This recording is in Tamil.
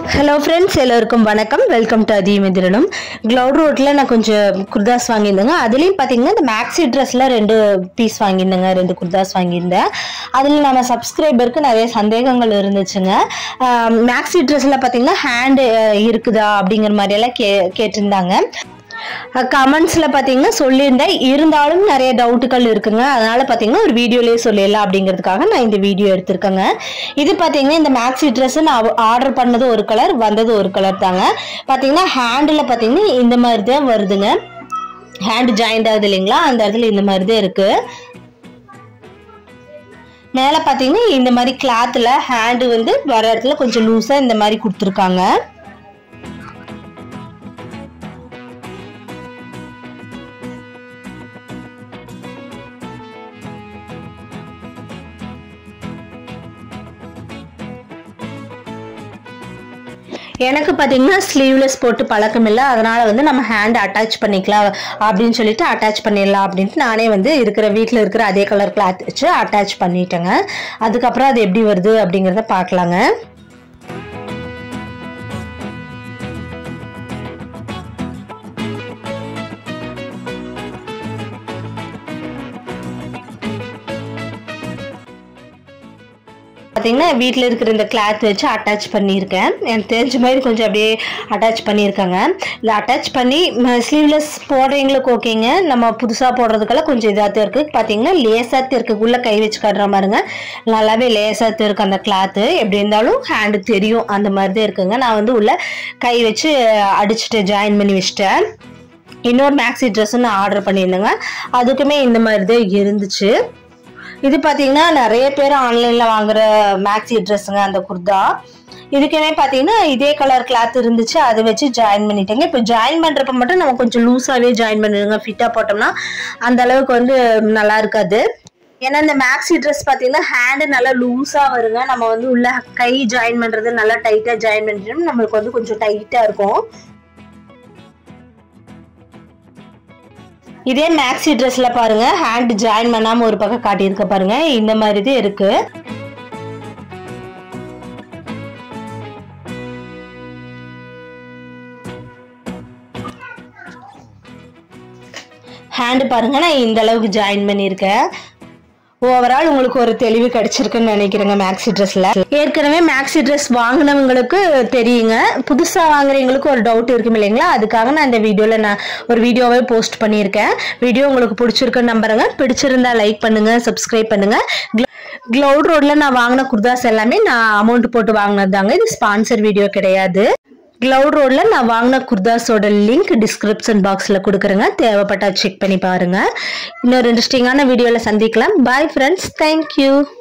ஹலோ ஃப்ரெண்ட்ஸ் எல்லோருக்கும் வணக்கம் வெல்கம் டு அதிமிதிரனும் க்ளவுட் ரோட்டில் நான் கொஞ்சம் குர்தாஸ் வாங்கியிருந்தேங்க அதுலேயும் பார்த்தீங்கன்னா இந்த மேக்ஸி ட்ரெஸ்ஸில் ரெண்டு பீஸ் வாங்கியிருந்தேங்க ரெண்டு குர்தாஸ் வாங்கியிருந்தேன் அதில் நம்ம சப்ஸ்கிரைபருக்கு நிறைய சந்தேகங்கள் இருந்துச்சுங்க மேக்ஸி ட்ரெஸ்ஸில் பார்த்தீங்கன்னா ஹேண்டு இருக்குதா அப்படிங்கிற மாதிரியெல்லாம் கே கேட்டிருந்தாங்க கமெண்ட்ஸில் பார்த்தீங்கன்னா சொல்லியிருந்தேன் இருந்தாலும் நிறைய டவுட்டுகள் இருக்குங்க அதனால பார்த்தீங்கன்னா ஒரு வீடியோலேயே சொல்லிடலாம் அப்படிங்கிறதுக்காக நான் இந்த வீடியோ எடுத்திருக்கேங்க இது பார்த்தீங்கன்னா இந்த மேக்ஸி ட்ரெஸ் நான் ஆர்டர் பண்ணது ஒரு கலர் வந்தது ஒரு கலர் தாங்க பார்த்தீங்கன்னா ஹேண்டில் பார்த்தீங்கன்னா இந்த மாதிரி தான் வருதுங்க ஹேண்டு ஜாயிண்ட் ஆகுது இல்லைங்களா அந்த இடத்துல இந்த மாதிரி தான் இருக்கு மேலே பார்த்தீங்கன்னா இந்த மாதிரி கிளாத்தில் ஹேண்டு வந்து வர இடத்துல கொஞ்சம் லூஸாக இந்த மாதிரி கொடுத்துருக்காங்க எனக்கு பார்த்தீங்கன்னா ஸ்லீவ்லெஸ் போட்டு பழக்கம் இல்லை அதனால வந்து நம்ம ஹேண்ட் அட்டாச் பண்ணிக்கலாம் அப்படின்னு சொல்லிட்டு அட்டாச் பண்ணிடலாம் அப்படின்ட்டு நானே வந்து இருக்கிற வீட்டில் இருக்கிற அதே கலர் கிளாத் வச்சு அட்டாச் பண்ணிட்டேங்க அதுக்கப்புறம் அது எப்படி வருது அப்படிங்கிறத பார்க்கலாங்க பார்த்தீங்கன்னா வீட்டில் இருக்கிற இந்த கிளாத் வச்சு அட்டாச் பண்ணியிருக்கேன் எனக்கு தெரிஞ்ச மாதிரி கொஞ்சம் அப்படியே அட்டாச் பண்ணியிருக்காங்க இல்லை அட்டாச் பண்ணி ஸ்லீவ்லெஸ் போடுறவங்களுக்கு ஓகேங்க நம்ம புதுசாக போடுறதுக்கெல்லாம் கொஞ்சம் இதாக இருக்குது பார்த்தீங்கன்னா லேசாக இருக்கு உள்ளே கை வச்சு காட்டுற மாதிரிங்க நல்லாவே லேசாக இருக்கு அந்த கிளாத்து எப்படி இருந்தாலும் ஹேண்டு தெரியும் அந்த மாதிரி தான் இருக்குங்க நான் வந்து உள்ள கை வச்சு அடிச்சுட்டு ஜாயின் பண்ணி வச்சிட்டேன் இன்னொரு மேக்ஸி ட்ரெஸ்ஸு நான் ஆர்டர் பண்ணியிருந்தேங்க அதுக்குமே இந்த மாதிரி தான் இருந்துச்சு இது பார்த்தீங்கன்னா நிறைய பேர் ஆன்லைனில் வாங்குற மேக்ஸி ட்ரெஸ்ஸுங்க அந்த குர்தா இதுக்குமே பார்த்தீங்கன்னா இதே கலர் கிளாத் இருந்துச்சு அதை வச்சு ஜாயின் பண்ணிட்டேங்க இப்போ ஜாயின் பண்ணுறப்ப மட்டும் நம்ம கொஞ்சம் லூஸாகவே ஜாயின் பண்ணிடுங்க ஃபிட்டாக போட்டோம்னா அந்த அளவுக்கு வந்து நல்லா இருக்காது ஏன்னா இந்த மேக்ஸி ட்ரெஸ் பார்த்தீங்கன்னா ஹேண்டு நல்லா லூஸாக வருங்க நம்ம வந்து உள்ள கை ஜாயின் பண்ணுறது நல்லா டைட்டாக ஜாயின் பண்ணிட்டோம்னா நம்மளுக்கு வந்து கொஞ்சம் டைட்டாக இருக்கும் இதே மேக்ஸி ட்ரெஸ்ல பாருங்க ஹேண்ட் ஜாயின் பண்ணாம ஒரு பக்கம் காட்டியிருக்க பாருங்க இந்த மாதிரி தான் இருக்கு ஹேண்டு பாருங்க நான் இந்த அளவுக்கு ஜாயின் பண்ணியிருக்கேன் ஓவரால் உங்களுக்கு ஒரு தெளிவு கிடைச்சிருக்குன்னு நினைக்கிறேங்க மேக்ஸி ட்ரெஸ்ல ஏற்கனவே மேக்ஸி ட்ரெஸ் வாங்கினவங்களுக்கு தெரியுங்க புதுசா வாங்குறவங்களுக்கு ஒரு டவுட் இருக்கும் இல்லைங்களா அதுக்காக நான் இந்த வீடியோல நான் ஒரு வீடியோவே போஸ்ட் பண்ணியிருக்கேன் வீடியோ உங்களுக்கு பிடிச்சிருக்குன்னு நம்புறேங்க பிடிச்சிருந்தா லைக் பண்ணுங்க சப்ஸ்கிரைப் பண்ணுங்க க்ளவுட் ரோட்ல நான் வாங்கின குர்தாஸ் எல்லாமே நான் அமௌண்ட் போட்டு வாங்கினது தாங்க இது ஸ்பான்சர் வீடியோ கிடையாது க்ளவுட் ரோட்ல நான் வாங்கின குர்தாஸோட லிங்க் டிஸ்கிரிப்ஷன் பாக்ஸில் கொடுக்குறேங்க தேவைப்பட்டா செக் பண்ணி பாருங்க இன்னொரு இன்ட்ரெஸ்டிங்கான வீடியோவில் சந்திக்கலாம் பாய் ஃப்ரெண்ட்ஸ் தேங்க்யூ